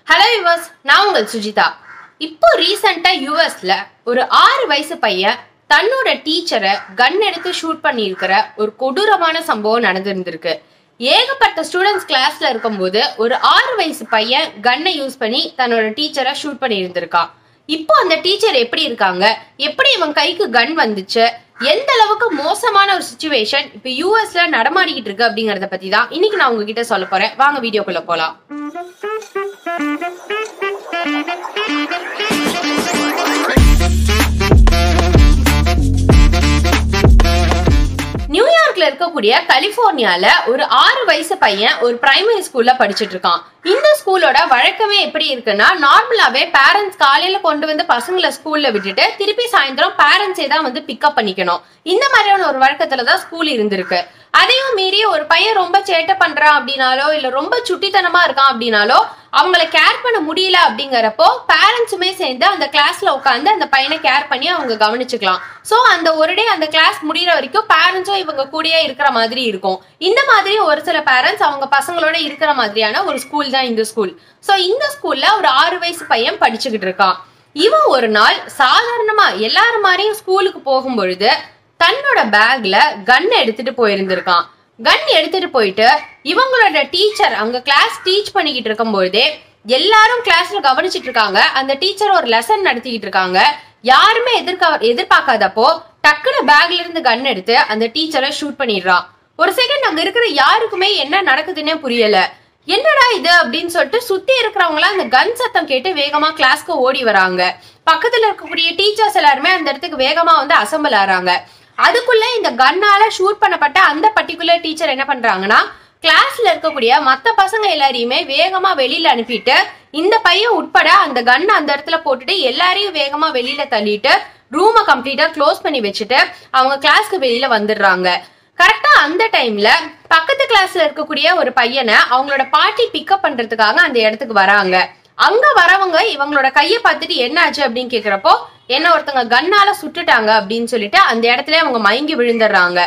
hello yours நான் உங்கள் சுஜிதா இப்போ ரீசெண்டா யூஎஸ்ல ஒரு ஆறு வயசு பையன் தன்னோட டீச்சரை கன் எடுத்து ஷூட் பண்ணியிருக்கிற ஒரு கொடூரமான சம்பவம் நடந்திருந்திருக்கு ஏகப்பட்ட ஸ்டூடெண்ட்ஸ் கிளாஸ்ல இருக்கும்போது ஒரு ஆறு வயசு பையன் கன்னை யூஸ் பண்ணி தன்னோட டீச்சரை ஷூட் பண்ணியிருந்திருக்கான் இப்போ அந்த டீச்சர் எப்படி இருக்காங்க எப்படி இவன் கைக்கு கன் வந்துச்சு எந்த அளவுக்கு மோசமான ஒரு சுச்சுவேஷன் இப்போ யூஎஸ்ல நடமாடிக்கிட்டு இருக்கு அப்படிங்கறத பத்தி தான் இன்னைக்கு நான் உங்ககிட்ட சொல்ல போறேன் வாங்க வீடியோக்குள்ள போலாம் நியூயார்க்ல இருக்கக்கூடிய கலிபோர்னியால ஒரு ஆறு வயசு பையன் ஒரு பிரைமரி ஸ்கூல்ல படிச்சிட்டு இருக்கான் இந்த ஸ்கூலோட வழக்கமே எப்படி இருக்குன்னா நார்மலாவே பேரண்ட்ஸ் காலையில கொண்டு வந்து பசங்களை ஸ்கூல்ல விட்டுட்டு திருப்பி சாயந்தரம் பேரண்ட்ஸே தான் வந்து பிக்கப் பண்ணிக்கணும் இந்த மாதிரியான ஒரு வழக்கத்துல தான் ஸ்கூல் இருந்திருக்கு அதையும் மீறி ஒரு பையன் ரொம்ப சேட்டை பண்றான் அப்படின்னாலோ இல்ல ரொம்ப சுட்டித்தனமா இருக்கான் அப்படின்னாலோ அவங்கள கேர் பண்ண முடியல அப்படிங்கறப்போ பேரண்ட்ஸுமே சேர்ந்து அந்த கிளாஸ்ல உட்காந்து அந்த பையனை கேர் பண்ணி அவங்க கவனிச்சுக்கலாம் சோ அந்த ஒரு டே அந்த கிளாஸ் முடியிற வரைக்கும் பேரண்ட்ஸும் இவங்க கூடயே இருக்கிற மாதிரி இருக்கும் இந்த மாதிரி ஒரு சில பேரண்ட்ஸ் அவங்க பசங்களோட இருக்கிற மாதிரியான ஒரு ஸ்கூல் தான் இந்த ஸ்கூல் சோ இந்த ஸ்கூல்ல ஒரு ஆறு வயசு பையன் படிச்சுக்கிட்டு இருக்கான் இவன் ஒரு நாள் சாதாரணமா எல்லாரும் மாதிரியும் ஸ்கூலுக்கு போகும் பொழுது தன்னோட பேக்ல கன் எடுத்துட்டு போயிருந்திருக்கான் கன் எடுத்துட்டு போயிட்டு இவங்களோட டீச்சர் அங்க கிளாஸ் டீச் பண்ணிக்கிட்டு இருக்கும்பொழுதே எல்லாரும் கிளாஸ்ல கவனிச்சிட்டு இருக்காங்க அந்த டீச்சர் ஒரு லெசன் நடத்திக்கிட்டு இருக்காங்க யாருமே எதிர்க்க எதிர்பார்க்காதப்போ டக்குனு பேக்ல இருந்து கன் எடுத்து அந்த டீச்சரை ஷூட் பண்ணிடுறான் ஒரு செகண்ட் அங்க இருக்கிற யாருக்குமே என்ன நடக்குதுன்னே புரியல என்னடா இது அப்படின்னு சொல்லிட்டு சுத்தி இருக்கிறவங்களாம் அந்த கன் சத்தம் கேட்டு வேகமா கிளாஸ்க்கு ஓடி வராங்க பக்கத்துல இருக்கக்கூடிய டீச்சர்ஸ் எல்லாருமே அந்த இடத்துக்கு வேகமா வந்து அசம்பிள் ஆறாங்க அதுக்குள்ள இந்த கன்னால ஷூட் பண்ணப்பட்ட அந்த பர்டிகுலர் டீச்சர் என்ன பண்றாங்கன்னா கிளாஸ்ல இருக்கக்கூடிய மத்த பசங்க எல்லாரையுமே வேகமா வெளியில அனுப்பிட்டு இந்த பையன் உட்பட அந்த கன் அந்த இடத்துல போட்டுட்டு எல்லாரையும் வேகமா வெளியில தள்ளிட்டு ரூமை கம்ப்ளீட்டா க்ளோஸ் பண்ணி வச்சுட்டு அவங்க கிளாஸ்க்கு வெளியில வந்துடுறாங்க கரெக்டா அந்த டைம்ல பக்கத்து கிளாஸ்ல இருக்கக்கூடிய ஒரு பையனை அவங்களோட பாட்டி பிக்கப் பண்றதுக்காக அந்த இடத்துக்கு வராங்க அங்க வரவங்க இவங்களோட கைய பார்த்துட்டு என்ன ஆச்சு அப்படின்னு கேக்குறப்போ என்ன ஒருத்தங்க கன்னால சுட்டுட்டாங்க அப்படின்னு சொல்லிட்டு அந்த இடத்துல அவங்க மயங்கி விழுந்துடுறாங்க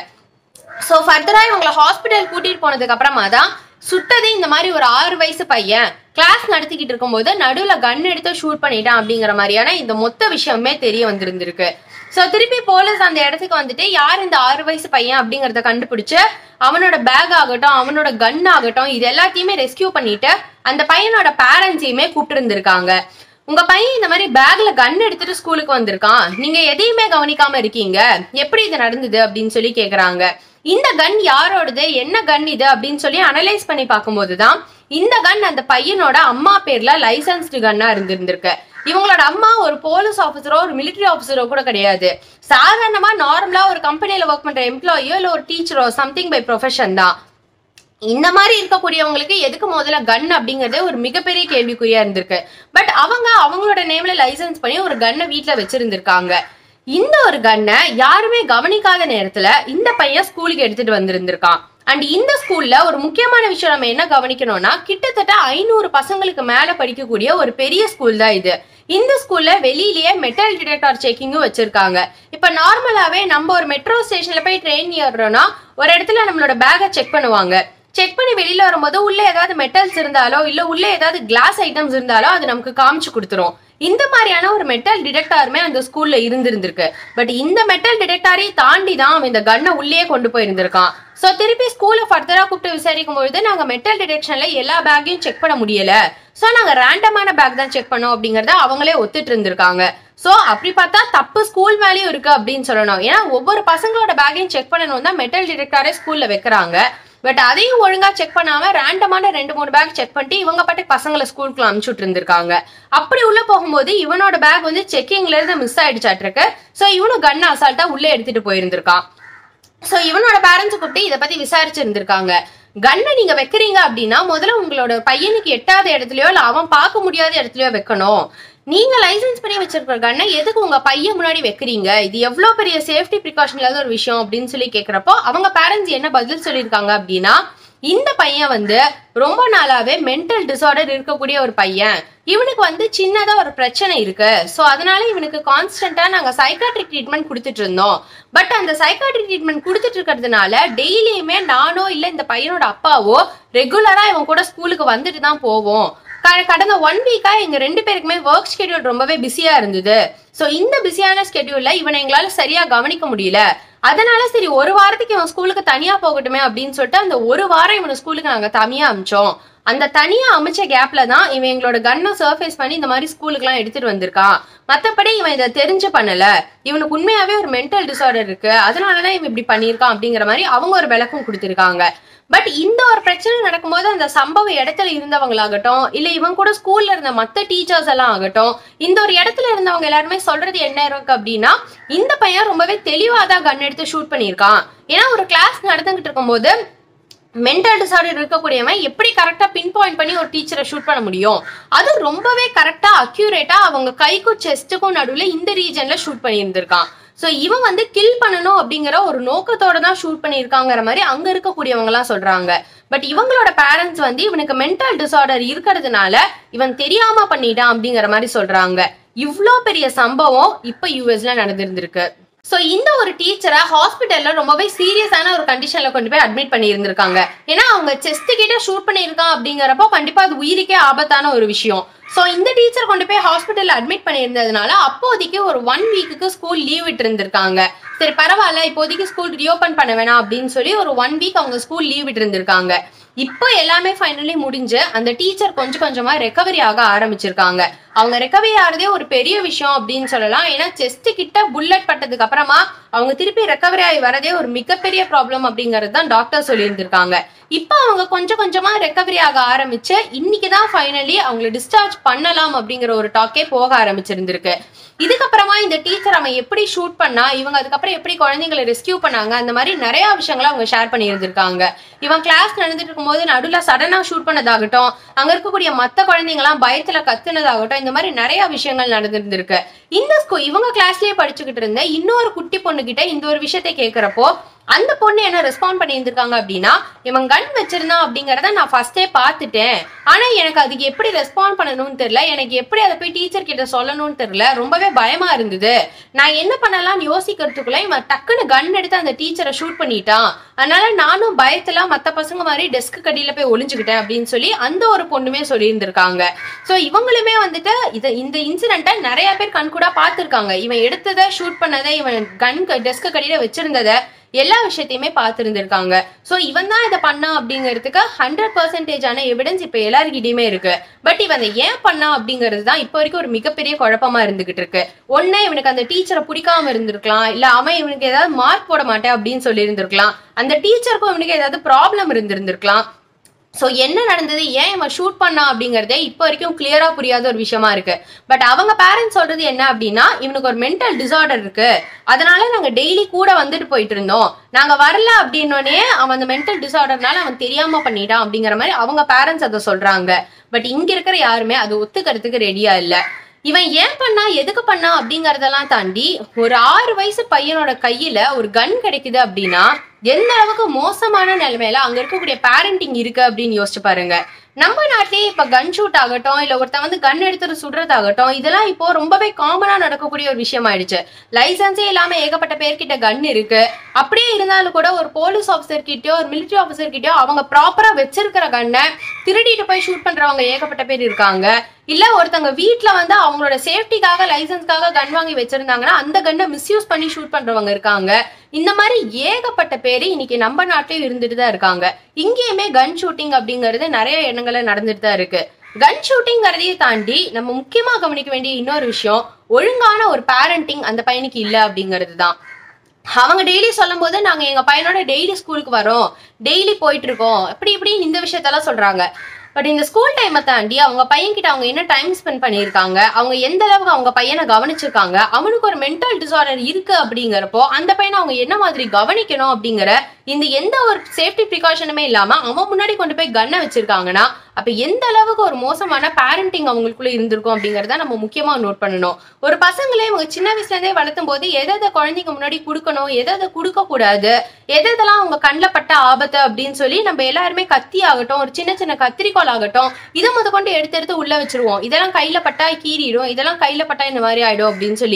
ஸோ ஃபர்தரா இவங்களை ஹாஸ்பிட்டல் கூட்டிட்டு போனதுக்கு அப்புறமா தான் சுட்டது இந்த மாதிரி ஒரு ஆறு வயசு பையன் கிளாஸ் நடத்திக்கிட்டு இருக்கும்போது நடுவில் கன் எடுத்து ஷூட் பண்ணிட்டான் அப்படிங்கிற மாதிரியான இந்த மொத்த விஷயமே தெரிய வந்திருந்திருக்கு ஸோ திருப்பி போலீஸ் அந்த இடத்துக்கு வந்துட்டு யார் இந்த ஆறு வயசு பையன் அப்படிங்கறத கண்டுபிடிச்சு அவனோட பேக் ஆகட்டும் அவனோட கன் ஆகட்டும் இது எல்லாத்தையுமே ரெஸ்கியூ பண்ணிட்டு அந்த பையனோட பேரண்ட்ஸையுமே கூப்பிட்டு இருந்திருக்காங்க உங்க பையன் இந்த மாதிரி பேக்ல கன் எடுத்துட்டு ஸ்கூலுக்கு வந்திருக்கான் நீங்க எதையுமே கவனிக்காம இருக்கீங்க எப்படி இது நடந்தது அப்படின்னு சொல்லி கேக்குறாங்க இந்த கன் யாரோடது என்ன கன் இது அப்படின்னு சொல்லி அனலைஸ் பண்ணி பார்க்கும்போது தான் இந்த கன் அந்த பையனோட அம்மா பேர்ல லைசன்ஸ்டு கன்னா இருந்திருந்திருக்கு இவங்களோட அம்மா ஒரு போலீஸ் ஆஃபீஸரோ ஒரு மிலிட்டரி ஆஃபீஸரோ கூட கிடையாது சாதாரணமா நார்மலா ஒரு கம்பெனில ஒர்க் பண்ற எம்ப்ளாயியோ இல்ல ஒரு டீச்சரோ சம்திங் பை ப்ரொஃபஷன் தான் இந்த மாதிரி இருக்கக்கூடியவங்களுக்கு எதுக்கு முதல்ல கன் அப்படிங்கறதே ஒரு மிகப்பெரிய கேள்விக்குறியா இருந்திருக்கு பட் அவங்க அவங்களோட நேம்ல லைசன்ஸ் பண்ணி ஒரு கன்னை வீட்டுல வச்சிருந்திருக்காங்க இந்த ஒரு கன்னை யாருமே கவனிக்காத நேரத்துல இந்த பையன் ஸ்கூலுக்கு எடுத்துட்டு வந்திருந்திருக்கான் அண்ட் இந்த ஸ்கூல்ல ஒரு முக்கியமான விஷயம் நம்ம என்ன கவனிக்கணும்னா கிட்டத்தட்ட ஐநூறு பசங்களுக்கு மேல படிக்கக்கூடிய ஒரு பெரிய ஸ்கூல் தான் இது இந்த ஸ்கூல்ல வெளியிலேயே மெட்டல் டிடெக்டார் செக்கிங்கும் வச்சிருக்காங்க இப்ப நார்மலாவே நம்ம ஒரு மெட்ரோ ஸ்டேஷன்ல போய் ட்ரெயின் ஏறுறோம்னா ஒரு இடத்துல நம்மளோட பேக்கை செக் பண்ணுவாங்க செக் பண்ணி வெளியில வரும்போது உள்ள ஏதாவது மெட்டல்ஸ் இருந்தாலோ இல்ல உள்ள ஏதாவது கிளாஸ் ஐட்டம்ஸ் இருந்தாலோ அது நமக்கு காமிச்சு கொடுத்துரும் இந்த மாதிரியான ஒரு மெட்டல் டிடெக்டாருமே அந்த ஸ்கூல்ல இருந்திருந்திருக்கு பட் இந்த மெட்டல் டிடெக்டாரை தாண்டி தான் அவன் இந்த கன்னை உள்ளே கொண்டு போயிருந்திருக்கான் சோ திருப்பி ஸ்கூல்ல ஃபர்தரா கூப்பிட்டு விசாரிக்கும் பொழுது நாங்க மெட்டல் டிடெக்ஷன்ல எல்லா பேக்கையும் செக் பண்ண முடியல சோ நாங்க ரேண்டமான பேக் தான் செக் பண்ணோம் அப்படிங்கறத அவங்களே ஒத்துட்டு இருந்திருக்காங்க சோ அப்படி பார்த்தா தப்பு ஸ்கூல் மேலேயும் இருக்கு அப்படின்னு சொல்லணும் ஏன்னா ஒவ்வொரு பசங்களோட பேக்கையும் செக் பண்ணணும் தான் மெட்டல் டிடெக்டாரே ஸ்கூல்ல வைக்கிறாங்க பட் அதையும் ஒழுங்கா செக் பண்ணாம ரேண்டமான ரெண்டு மூணு பேக் செக் பண்ணிட்டு இவங்க பாட்டு பசங்களை ஸ்கூலுக்குள்ள அனுப்பிச்சுட்டு இருந்திருக்காங்க அப்படி உள்ள போகும்போது இவனோட பேக் வந்து செக்கிங்ல இருந்து மிஸ் ஆயிடுச்சாட்டிருக்கு சோ இவனும் கன் அசால்ட்டா உள்ள எடுத்துட்டு போயிருந்திருக்கான் சோ இவனோட பேரண்ட்ஸ் கூப்பிட்டு இதை பத்தி விசாரிச்சிருந்திருக்காங்க கன்னை நீங்க வைக்கிறீங்க அப்படின்னா முதல்ல உங்களோட பையனுக்கு எட்டாத இடத்துலயோ இல்ல அவன் பார்க்க முடியாத இடத்துலயோ வைக்கணும் நீங்க லைசென்ஸ் பண்ணி வச்சிருக்கிற கண்ணை எதுக்கு உங்க பையன் முன்னாடி வைக்கிறீங்க இது எவ்வளவு பெரிய சேஃப்டி ப்ரிகாஷன் இல்லாத ஒரு விஷயம் அப்படின்னு சொல்லி கேக்குறப்போ அவங்க பேரண்ட்ஸ் என்ன பதில் சொல்லியிருக்காங்க அப்படின்னா இந்த பையன் வந்து ரொம்ப நாளாவே மென்டல் டிசார்டர் இருக்கக்கூடிய ஒரு பையன் இவனுக்கு வந்து சின்னதா ஒரு பிரச்சனை இருக்கு ஸோ அதனால இவனுக்கு கான்ஸ்டன்டா நாங்க சைக்காட்ரிக் ட்ரீட்மெண்ட் கொடுத்துட்டு இருந்தோம் பட் அந்த சைக்காட்ரிக் ட்ரீட்மெண்ட் கொடுத்துட்டு இருக்கிறதுனால டெய்லியுமே நானோ இல்ல இந்த பையனோட அப்பாவோ ரெகுலரா இவன் கூட ஸ்கூலுக்கு வந்துட்டு தான் போவோம் க- கடந்த ஒன் வீக்கா எங்க ரெண்டு பேருக்குமே ஒர்க் ஸ்கெடியூல் ரொம்பவே பிஸியா இருந்தது சோ இந்த பிஸியான ஸ்கெடியூல்ல இவனை எங்களால சரியா கவனிக்க முடியல அதனால சரி ஒரு வாரத்துக்கு இவன் ஸ்கூலுக்கு தனியா போகட்டுமே அப்படின்னு சொல்லிட்டு அந்த ஒரு வாரம் இவனை ஸ்கூலுக்கு நாங்க தனியா அமிச்சோம் அந்த தனியா அமைச்ச கேப்ல தான் இவன் எங்களோட கன்னை சர்ஃபேஸ் பண்ணி இந்த மாதிரி ஸ்கூலுக்குலாம் எடுத்துட்டு வந்திருக்கான் மத்தபடி இவன் இதை தெரிஞ்சு பண்ணல இவனுக்கு உண்மையாவே ஒரு மென்டல் டிசார்டர் இருக்கு அதனாலதான் இவன் இப்படி பண்ணியிருக்கான் அப்படிங்கிற மாதிரி அவங்க ஒரு விளக்கம் கொடுத்திருக்காங்க பட் இந்த ஒரு பிரச்சனை நடக்கும்போது அந்த சம்பவ இடத்துல இருந்தவங்களாகட்டும் இல்ல இவன் கூட ஸ்கூல்ல இருந்த மத்த டீச்சர்ஸ் எல்லாம் ஆகட்டும் இந்த ஒரு இடத்துல இருந்தவங்க எல்லாருமே சொல்றது என்ன இருக்கு அப்படின்னா இந்த பையன் ரொம்பவே தெளிவாதான் கன் எடுத்து ஷூட் பண்ணியிருக்கான் ஏன்னா ஒரு கிளாஸ் நடந்துகிட்டு இருக்கும்போது மென்டல் டிசார்டர் இருக்கக்கூடியவன் எப்படி கரெக்டா பின் பாயிண்ட் பண்ணி ஒரு டீச்சரை ஷூட் பண்ண முடியும் அது ரொம்பவே கரெக்டா அக்யூரேட்டா அவங்க கைக்கும் செஸ்ட்டுக்கும் நடுவுல இந்த ரீஜன்ல ஷூட் பண்ணியிருந்திருக்கான் சோ இவன் வந்து கில் பண்ணணும் அப்படிங்கிற ஒரு நோக்கத்தோட தான் ஷூட் பண்ணியிருக்காங்கிற மாதிரி அங்க இருக்கக்கூடியவங்க எல்லாம் சொல்றாங்க பட் இவங்களோட பேரண்ட்ஸ் வந்து இவனுக்கு மென்டல் டிசார்டர் இருக்கிறதுனால இவன் தெரியாம பண்ணிட்டான் அப்படிங்கிற மாதிரி சொல்றாங்க இவ்ளோ பெரிய சம்பவம் இப்ப யூஎஸ்ல நடந்திருந்திருக்கு சோ இந்த ஒரு டீச்சரை ஹாஸ்பிட்டல்ல ரொம்பவே சீரியஸான ஒரு கண்டிஷன்ல கொண்டு போய் அட்மிட் பண்ணி இருந்திருக்காங்க ஏன்னா அவங்க செஸ்ட் கிட்ட ஷூட் பண்ணியிருக்கான் அப்படிங்கிறப்போ கண்டிப்பா அது உயிருக்கே ஆபத்தான ஒரு விஷயம் சோ இந்த டீச்சர் கொண்டு போய் ஹாஸ்பிட்டல்ல அட்மிட் பண்ணியிருந்ததுனால அப்போதைக்கு ஒரு ஒன் வீக்குக்கு ஸ்கூல் லீவ் விட்டு இருந்திருக்காங்க சரி பரவாயில்ல இப்போதைக்கு ஸ்கூல் ரீஓபன் பண்ண வேணாம் அப்படின்னு சொல்லி ஒரு ஒன் வீக் அவங்க ஸ்கூல் லீவ் விட்டு இருந்திருக்காங்க இப்போ எல்லாமே ஃபைனலி முடிஞ்சு அந்த டீச்சர் கொஞ்சம் கொஞ்சமா ரெக்கவரி ஆக ஆரம்பிச்சிருக்காங்க அவங்க ரெக்கவரி ஆறதே ஒரு பெரிய விஷயம் அப்படின்னு சொல்லலாம் ஏன்னா செஸ்ட் கிட்ட புல்லட் பட்டதுக்கு அப்புறமா அவங்க திருப்பி ரெக்கவரி ஆகி வரதே ஒரு மிகப்பெரிய ப்ராப்ளம் அப்படிங்கறது தான் டாக்டர் சொல்லியிருந்திருக்காங்க இப்போ அவங்க கொஞ்சம் கொஞ்சமா ரெக்கவரி ஆக ஆரம்பிச்சு இன்னைக்கு தான் ஃபைனலி அவங்கள டிஸ்சார்ஜ் பண்ணலாம் அப்படிங்கிற ஒரு டாக்கே போக ஆரம்பிச்சிருந்திருக்கு இதுக்கப்புறமா இந்த டீச்சர் அவன் எப்படி ஷூட் பண்ணா இவங்க அதுக்கப்புறம் எப்படி குழந்தைங்களை ரெஸ்கியூ பண்ணாங்க அந்த மாதிரி நிறைய விஷயங்களை அவங்க ஷேர் பண்ணி இருந்திருக்காங்க இவன் கிளாஸ் நடந்துட்டு இருக்கும்போது நடுவுல சடனா ஷூட் பண்ணதாகட்டும் அங்க இருக்கக்கூடிய மத்த குழந்தைங்கலாம் பயத்துல கத்துனதாகட்டும் இந்த மாதிரி நிறைய விஷயங்கள் நடந்திருந்திருக்கு இந்த ஸ்கூ இவங்க கிளாஸ்லயே படிச்சுக்கிட்டு இருந்த இன்னொரு குட்டி பொண்ணு கிட்ட இந்த ஒரு விஷயத்தை கேக்குறப்போ அந்த பொண்ணு என்ன ரெஸ்பாண்ட் பண்ணி இருந்திருக்காங்க அப்படின்னா இவன் கன் வச்சிருந்தான் அப்படிங்கறத நான் ஃபர்ஸ்டே பார்த்துட்டேன் ஆனா எனக்கு அதுக்கு எப்படி ரெஸ்பாண்ட் பண்ணணும்னு தெரியல எனக்கு எப்படி அதை போய் டீச்சர் கிட்ட சொல்லணும்னு தெரியல ரொம்பவே பயமா இருந்தது நான் என்ன பண்ணலாம்னு யோசிக்கிறதுக்குள்ள இவன் டக்குன்னு கன் எடுத்து அந்த டீச்சரை ஷூட் பண்ணிட்டான் அதனால நானும் பயத்துல மத்த பசங்க மாதிரி டெஸ்க் கடியில போய் ஒளிஞ்சுக்கிட்டேன் அப்படின்னு சொல்லி அந்த ஒரு பொண்ணுமே சொல்லியிருந்திருக்காங்க சோ இவங்களுமே வந்துட்டு இது இந்த இன்சிடென்ட்டை நிறைய பேர் கண்கூடா பார்த்திருக்காங்க இவன் எடுத்ததை ஷூட் பண்ணதை இவன் கன் டெஸ்க் கடியில வச்சிருந்ததை எல்லா விஷயத்தையுமே பார்த்துருந்துருக்காங்க ஸோ இவன் தான் இதை பண்ணான் அப்படிங்கிறதுக்கு ஹண்ட்ரட் பர்சன்டேஜான எவிடன்ஸ் இப்போ எல்லாருக்கிட்டையுமே இருக்கு பட் இவன் அதை ஏன் பண்ணான் அப்படிங்கிறது தான் இப்போ வரைக்கும் ஒரு மிகப்பெரிய குழப்பமா இருந்துகிட்டு இருக்கு ஒன்னு இவனுக்கு அந்த டீச்சரை பிடிக்காம இருந்திருக்கலாம் இல்ல அவன் இவனுக்கு ஏதாவது மார்க் போட மாட்டேன் அப்படின்னு சொல்லி இருந்திருக்கலாம் அந்த டீச்சருக்கும் இவனுக்கு ஏதாவது ப்ராப்ளம் இருந்திருந்திருக்கலாம் ஸோ என்ன நடந்தது ஏன் இவன் ஷூட் பண்ணா அப்படிங்கறதே இப்போ வரைக்கும் கிளியரா புரியாத ஒரு விஷயமா இருக்கு பட் அவங்க பேரண்ட்ஸ் சொல்றது என்ன அப்படின்னா இவனுக்கு ஒரு மென்டல் டிசார்டர் இருக்கு அதனால நாங்க டெய்லி கூட வந்துட்டு போயிட்டு இருந்தோம் நாங்க வரல அப்படின்னோடனே அவன் அந்த மென்டல் டிசார்டர்னால அவன் தெரியாம பண்ணிட்டான் அப்படிங்கிற மாதிரி அவங்க பேரண்ட்ஸ் அதை சொல்றாங்க பட் இங்க இருக்கிற யாருமே அது ஒத்துக்கிறதுக்கு ரெடியா இல்ல இவன் ஏன் பண்ணா எதுக்கு பண்ணா அப்படிங்கறதெல்லாம் தாண்டி ஒரு ஆறு வயசு பையனோட கையில ஒரு கன் கிடைக்குது அப்படின்னா எந்த அளவுக்கு மோசமான நிலைமையில அங்க இருக்கக்கூடிய பேரண்டிங் இருக்கு அப்படின்னு யோசிச்சு பாருங்க நம்ம நாட்டிலேயே இப்ப கன் ஷூட் ஆகட்டும் இல்ல ஒருத்தன் வந்து கன் எடுத்துட்டு சுடுறதாகட்டும் இதெல்லாம் இப்போ ரொம்பவே காமனா நடக்கக்கூடிய ஒரு விஷயம் ஆயிடுச்சு லைசன்ஸே இல்லாம ஏகப்பட்ட பேர்கிட்ட கன் இருக்கு அப்படியே இருந்தாலும் கூட ஒரு போலீஸ் ஆஃபீஸர் கிட்டயோ ஒரு மிலிட்டரி ஆஃபீஸர் கிட்டயோ அவங்க ப்ராப்பரா வச்சிருக்கிற கன்னை திருடிட்டு போய் ஷூட் பண்றவங்க ஏகப்பட்ட பேர் இருக்காங்க இல்ல ஒருத்தவங்க வீட்ல வந்து அவங்களோட சேஃப்டிக்காக லைசன்ஸ்க்காக கன் வாங்கி வச்சிருந்தாங்கன்னா அந்த கன்னை மிஸ்யூஸ் பண்ணி ஷூட் பண்றவங்க இருக்காங்க இந்த மாதிரி ஏகப்பட்ட பேர் இன்னைக்கு நம்ம நாட்டிலயும் இருந்துட்டு தான் இருக்காங்க இங்கேயுமே கன் ஷூட்டிங் அப்படிங்கிறது நிறைய இடங்கள்ல நடந்துட்டு தான் இருக்கு கன் ஷூட்டிங்கிறதையும் தாண்டி நம்ம முக்கியமா கவனிக்க வேண்டிய இன்னொரு விஷயம் ஒழுங்கான ஒரு பேரண்டிங் அந்த பையனுக்கு இல்ல அப்படிங்கிறது தான் அவங்க டெய்லி சொல்லும் போது நாங்க எங்க பையனோட டெய்லி ஸ்கூலுக்கு வரோம் டெய்லி போயிட்டு இருக்கோம் இப்படி இப்படி இந்த விஷயத்தெல்லாம் சொல்றாங்க பட் இந்த ஸ்கூல் டைமை தாண்டி அவங்க பையன்கிட்ட அவங்க என்ன டைம் ஸ்பெண்ட் பண்ணியிருக்காங்க அவங்க எந்த அளவுக்கு அவங்க பையனை கவனிச்சிருக்காங்க அவனுக்கு ஒரு மென்டல் டிசார்டர் இருக்கு அப்படிங்கிறப்போ அந்த பையனை அவங்க என்ன மாதிரி கவனிக்கணும் அப்படிங்கிற இந்த எந்த ஒரு சேஃப்டி ப்ரிகாஷனுமே இல்லாம அவன் முன்னாடி கொண்டு போய் கன்னை வச்சிருக்காங்கன்னா அப்ப எந்த அளவுக்கு ஒரு மோசமான பேரண்டிங் அவங்களுக்குள்ள இருந்திருக்கும் அப்படிங்கறத நம்ம முக்கியமா நோட் பண்ணணும் ஒரு பசங்களே இவங்க சின்ன வயசுல இருந்தே வளர்த்தும் போது எதை எதை குழந்தைங்க முன்னாடி கொடுக்கணும் எதை எதை கொடுக்க கூடாது எது எதெல்லாம் அவங்க கண்ணில் பட்ட ஆபத்து அப்படின்னு சொல்லி நம்ம எல்லாருமே கத்தி ஆகட்டும் ஒரு சின்ன சின்ன கத்திரிக்கோல் ஆகட்டும் இதை முத கொண்டு எடுத்து எடுத்து உள்ள வச்சிருவோம் இதெல்லாம் கையில பட்டா கீறிடும் இதெல்லாம் கையில பட்டா இந்த மாதிரி ஆயிடும் அப்படின்னு சொல்லி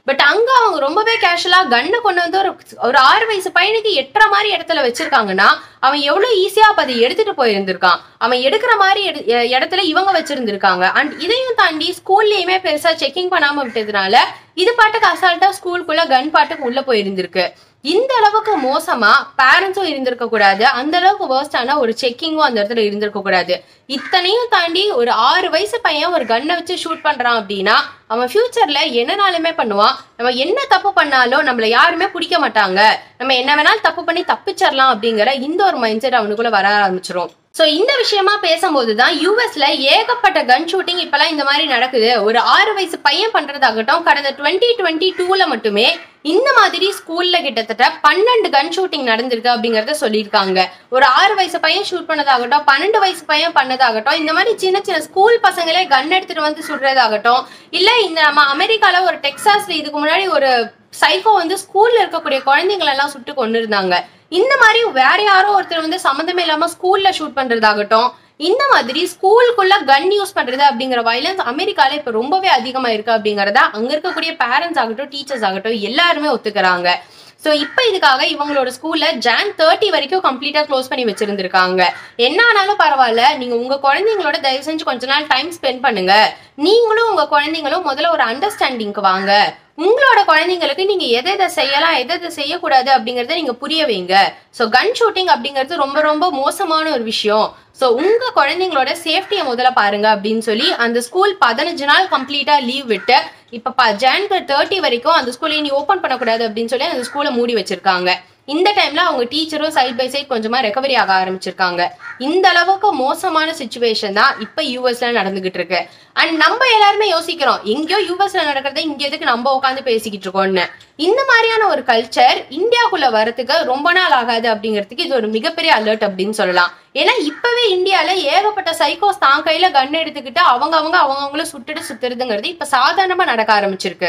பட் அங்க அவங்க ரொம்பவே கேஷுவலா கன்னை கொண்டு வந்து ஒரு ஒரு ஆறு வயசு பையனுக்கு எட்டுற மாதிரி இடத்துல வச்சிருக்காங்கன்னா அவன் எவ்வளவு ஈஸியா அப்ப அதை எடுத்துட்டு போயிருந்திருக்கான் அவன் எடுக்கிற மாதிரி எடு- எ- இடத்துல இவங்க வச்சிருந்திருக்காங்க அண்ட் இதையும் தாண்டி ஸ்கூல்லயுமே பெருசா செக்கிங் பண்ணாம விட்டதுனால இது பாட்டுக்கு அசால்ட்டா ஸ்கூலுக்குள்ள கன் பாட்டுக்கு உள்ள போயிருந்திருக்கு இந்த அளவுக்கு மோசமா பேரண்ட்ஸும் இருந்திருக்க கூடாது அந்த அளவுக்கு வேர்ஸ்டான ஒரு செக்கிங்கும் அந்த இடத்துல இருந்திருக்க கூடாது இத்தனையும் தாண்டி ஒரு ஆறு வயசு பையன் ஒரு கன்னை வச்சு ஷூட் பண்றான் அப்படின்னா அவன் ஃபியூச்சர்ல என்னனாலுமே பண்ணுவான் நம்ம என்ன தப்பு பண்ணாலும் நம்மள யாருமே பிடிக்க மாட்டாங்க நம்ம என்ன வேணாலும் தப்பு பண்ணி தப்பிச்சிடலாம் அப்படிங்கிற இந்த ஒரு மைண்ட் செட் அவனுக்குள்ள வர ஆரம்பிச்சிரும் சோ இந்த விஷயமா பேசும்போது தான் யூஎஸ்ல ஏகப்பட்ட கன் ஷூட்டிங் இப்பெல்லாம் இந்த மாதிரி நடக்குது ஒரு ஆறு வயசு பையன் பண்றதாகட்டும் கடந்த டுவெண்ட்டி டுவெண்ட்டி டூல மட்டுமே இந்த மாதிரி ஸ்கூல்ல கிட்டத்தட்ட பன்னெண்டு கன் ஷூட்டிங் நடந்திருக்கு அப்படிங்கறத சொல்லியிருக்காங்க ஒரு ஆறு வயசு பையன் ஷூட் பண்ணதாகட்டும் பன்னெண்டு வயசு பையன் பண்ணதாகட்டும் இந்த மாதிரி சின்ன சின்ன ஸ்கூல் பசங்களே கன் எடுத்துட்டு வந்து சுடுறதாகட்டும் இல்ல இந்த நம்ம அமெரிக்கால ஒரு டெக்சாஸ்ல இதுக்கு முன்னாடி ஒரு சைக்கோ வந்து ஸ்கூல்ல இருக்கக்கூடிய குழந்தைங்களை எல்லாம் சுட்டு கொண்டு இருந்தாங்க இந்த மாதிரி வேற யாரோ ஒருத்தர் வந்து சம்மந்தமே இல்லாம ஸ்கூல்ல ஷூட் பண்றதாகட்டும் இந்த மாதிரி ஸ்கூலுக்குள்ள கன் யூஸ் பண்றது அப்படிங்கிற வயலன்ஸ் அமெரிக்கால இப்ப ரொம்பவே அதிகமா இருக்கு அப்படிங்கறத அங்க இருக்கக்கூடிய பேரண்ட்ஸ் ஆகட்டும் டீச்சர்ஸ் ஆகட்டும் எல்லாருமே ஒத்துக்கிறாங்க சோ இப்போ இதுக்காக இவங்களோட ஸ்கூல்ல ஜான் தேர்ட்டி வரைக்கும் கம்ப்ளீட்டா க்ளோஸ் பண்ணி வச்சிருந்திருக்காங்க என்ன ஆனாலும் பரவாயில்ல நீங்க உங்க குழந்தைங்களோட தயவு செஞ்சு கொஞ்ச நாள் டைம் ஸ்பெண்ட் பண்ணுங்க நீங்களும் உங்க குழந்தைங்களும் முதல்ல ஒரு அண்டர்ஸ்டாண்டிங்க்கு வாங்க உங்களோட குழந்தைங்களுக்கு நீங்க எதை எதை செய்யலாம் எதை எதை செய்யக்கூடாது அப்படிங்கறத நீங்க புரிய வைங்க சோ கன் ஷூட்டிங் அப்படிங்கிறது ரொம்ப ரொம்ப மோசமான ஒரு விஷயம் சோ உங்க குழந்தைங்களோட சேஃப்டியை முதல்ல பாருங்க அப்படின்னு சொல்லி அந்த ஸ்கூல் பதினஞ்சு நாள் கம்ப்ளீட்டா லீவ் விட்டு இப்ப ஜான்வரி தேர்ட்டி வரைக்கும் அந்த ஸ்கூலை இனி ஓபன் பண்ணக்கூடாது அப்படின்னு சொல்லி அந்த ஸ்கூலை மூடி வச்சிருக்காங்க இந்த டைம்ல அவங்க டீச்சரும் சைட் பை சைட் கொஞ்சமா ரெக்கவரி ஆக ஆரம்பிச்சிருக்காங்க இந்த அளவுக்கு மோசமான சுச்சுவேஷன் தான் இப்ப யூஎஸ்ல நடந்துகிட்டு இருக்கு அண்ட் நம்ம எல்லாருமே யோசிக்கிறோம் எங்கேயோ யூஎஸ்ல நடக்கிறத இங்க எதுக்கு நம்ம உட்காந்து பேசிக்கிட்டு இருக்கோம்னு இந்த மாதிரியான ஒரு கல்ச்சர் இந்தியாக்குள்ள வரதுக்கு ரொம்ப நாள் ஆகாது அப்படிங்கிறதுக்கு இது ஒரு மிகப்பெரிய அலர்ட் அப்படின்னு சொல்லலாம் ஏன்னா இப்பவே இந்தியால ஏகப்பட்ட சைக்கோஸ் தான் கையில கன் எடுத்துக்கிட்டு அவங்க அவங்க அவங்கவுங்கள சுட்டுட்டு சுத்துறதுங்கிறது இப்ப சாதாரணமா நடக்க ஆரம்பிச்சிருக்கு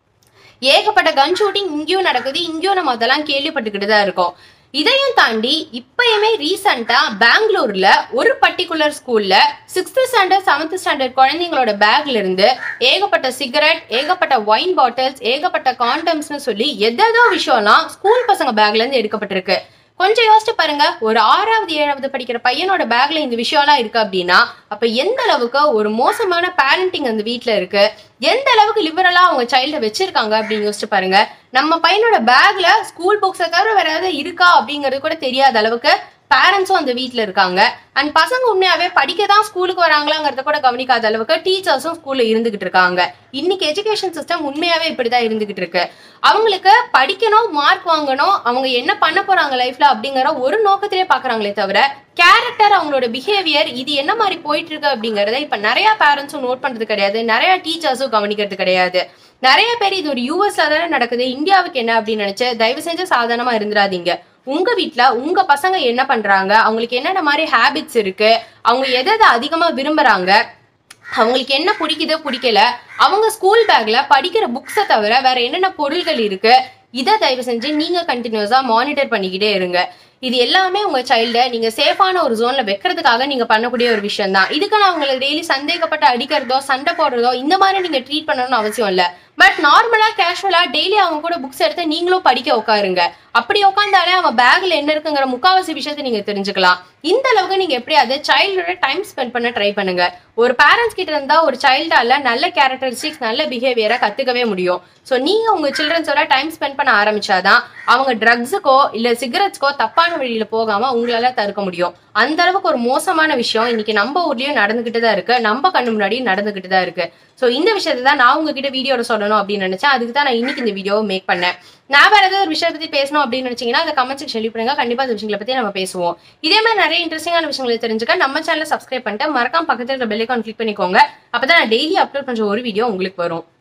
ஏகப்பட்ட கன் ஷூட்டிங் இங்கேயும் நடக்குது இங்கேயும் நம்ம அதெல்லாம் கேள்விப்பட்டுக்கிட்டு தான் இருக்கோம் இதையும் தாண்டி இப்பயுமே ரீசெண்டா பெங்களூர்ல ஒரு பர்டிகுலர் ஸ்கூல்ல சிக்ஸ்த் ஸ்டாண்டர்ட் செவன்த் ஸ்டாண்டர்ட் குழந்தைங்களோட பேக்ல இருந்து ஏகப்பட்ட சிகரெட் ஏகப்பட்ட ஒயின் பாட்டில்ஸ் ஏகப்பட்ட காண்டம்ஸ்னு சொல்லி எதேதோ விஷயம்லாம் ஸ்கூல் பசங்க பேக்ல இருந்து எடுக்கப்பட்டிருக்கு கொஞ்சம் யோசிச்சு பாருங்க ஒரு ஆறாவது ஏழாவது படிக்கிற பையனோட பேக்ல இந்த விஷயம்லாம் இருக்கு அப்படின்னா அப்ப எந்த அளவுக்கு ஒரு மோசமான பேரண்டிங் அந்த வீட்ல இருக்கு எந்த அளவுக்கு லிபரலா அவங்க சைல்ட வச்சிருக்காங்க அப்படின்னு யோசிச்சு பாருங்க நம்ம பையனோட பேக்ல ஸ்கூல் புக்ஸை தவிர வேற ஏதாவது இருக்கா அப்படிங்கிறது கூட தெரியாத அளவுக்கு பேரண்ட்ஸும் அந்த வீட்ல இருக்காங்க அண்ட் பசங்க உண்மையாவே படிக்க தான் ஸ்கூலுக்கு வராங்களாங்கிறத கூட கவனிக்காத அளவுக்கு டீச்சர்ஸும் ஸ்கூல்ல இருந்துகிட்டு இருக்காங்க இன்னைக்கு எஜுகேஷன் சிஸ்டம் உண்மையாவே இப்படிதான் இருந்துகிட்டு இருக்கு அவங்களுக்கு படிக்கணும் மார்க் வாங்கணும் அவங்க என்ன பண்ண போறாங்க லைஃப்ல அப்படிங்கிற ஒரு நோக்கத்திலே பாக்குறாங்களே தவிர கேரக்டர் அவங்களோட பிஹேவியர் இது என்ன மாதிரி போயிட்டு இருக்கு அப்படிங்கறத இப்ப நிறைய பேரண்ட்ஸும் நோட் பண்றது கிடையாது நிறைய டீச்சர்ஸும் கவனிக்கிறது கிடையாது நிறைய பேர் இது ஒரு யூஎஸ்ல தானே நடக்குது இந்தியாவுக்கு என்ன அப்படின்னு நினைச்சு தயவு செஞ்சு சாதாரணமா இருந்துடாதீங்க உங்க வீட்ல உங்க பசங்க என்ன பண்றாங்க அவங்களுக்கு என்னென்ன மாதிரி ஹேபிட்ஸ் இருக்கு அவங்க எதை எதை அதிகமா விரும்புறாங்க அவங்களுக்கு என்ன பிடிக்குது பிடிக்கல அவங்க ஸ்கூல் பேக்ல படிக்கிற புக்ஸை தவிர வேற என்னென்ன பொருள்கள் இருக்கு இதை தயவு செஞ்சு நீங்க கண்டினியூஸா மானிட்டர் பண்ணிக்கிட்டே இருங்க இது எல்லாமே உங்க சைல்ட நீங்க சேஃபான ஒரு ஜோன்ல வைக்கிறதுக்காக நீங்க பண்ணக்கூடிய ஒரு விஷயம் தான் இதுக்கு நான் உங்களை டெய்லி சந்தேகப்பட்டு அடிக்கிறதோ சண்டை போடுறதோ இந்த மாதிரி நீங்க ட்ரீட் பண்ணணும்னு அவசியம் இல்ல பட் நார்மலா கேஷுவலா டெய்லி அவங்க கூட புக்ஸ் எடுத்து நீங்களும் படிக்க உட்காருங்க அப்படி உட்காந்தாலே அவன் பேக்ல என்ன இருக்குங்கிற முக்காவாசி விஷயத்தை நீங்க தெரிஞ்சுக்கலாம் இந்த அளவுக்கு நீங்க எப்படியாவது சைல்டோட டைம் ஸ்பெண்ட் பண்ண ட்ரை பண்ணுங்க ஒரு பேரண்ட்ஸ் கிட்ட இருந்தா ஒரு சைல்டால நல்ல கேரக்டரிஸ்டிக்ஸ் நல்ல பிஹேவியரை கத்துக்கவே முடியும் ஸோ நீங்க உங்க சில்ட்ரன்ஸோட டைம் ஸ்பெண்ட் பண்ண ஆரம்பிச்சாதான் அவங்க ட்ரக்ஸுக்கோ இல்ல சிகரெட்ஸ்க்கோ தப்பான வழியில போகாம உங்களால தடுக்க முடியும் அந்த அளவுக்கு ஒரு மோசமான விஷயம் இன்னைக்கு நம்ம ஊர்லயும் நடந்துகிட்டு தான் இருக்கு நம்ம கண்ணு முன்னாடி நடந்துகிட்டு தான் இருக்கு ஸோ இந்த விஷயத்தை தான் நான் உங்ககிட்ட வீடியோட சொல்லணும் அப்படின்னு நினைச்சேன் அதுக்கு தான் நான் இன்னைக்கு இந்த வீடியோவை மேக் பண்ணேன் நான் வேற ஏதாவது ஒரு விஷயத்தை பத்தி பேசணும் அப்படின்னு நினைச்சீங்கன்னா அதை கமெண்ட் செக்ஷன் எழுதி பண்ணுங்க கண்டிப்பா அந்த விஷயங்களை பத்தி நம்ம பேசுவோம் இதே மாதிரி நிறைய இன்ட்ரெஸ்டிங்கான விஷயங்களை தெரிஞ்சுக்க நம்ம சேனலை சப்ஸ்கிரைப் பண்ணிட்டு மறக்காம பக்கத்துல இருக்க பெல் ஐக்கான் கிளிக் பண்ணிக்கோங்க அப்பதான் நான் டெய்லி அப்லோட் பண்ற ஒரு வீடியோ உங்களுக்கு வரும்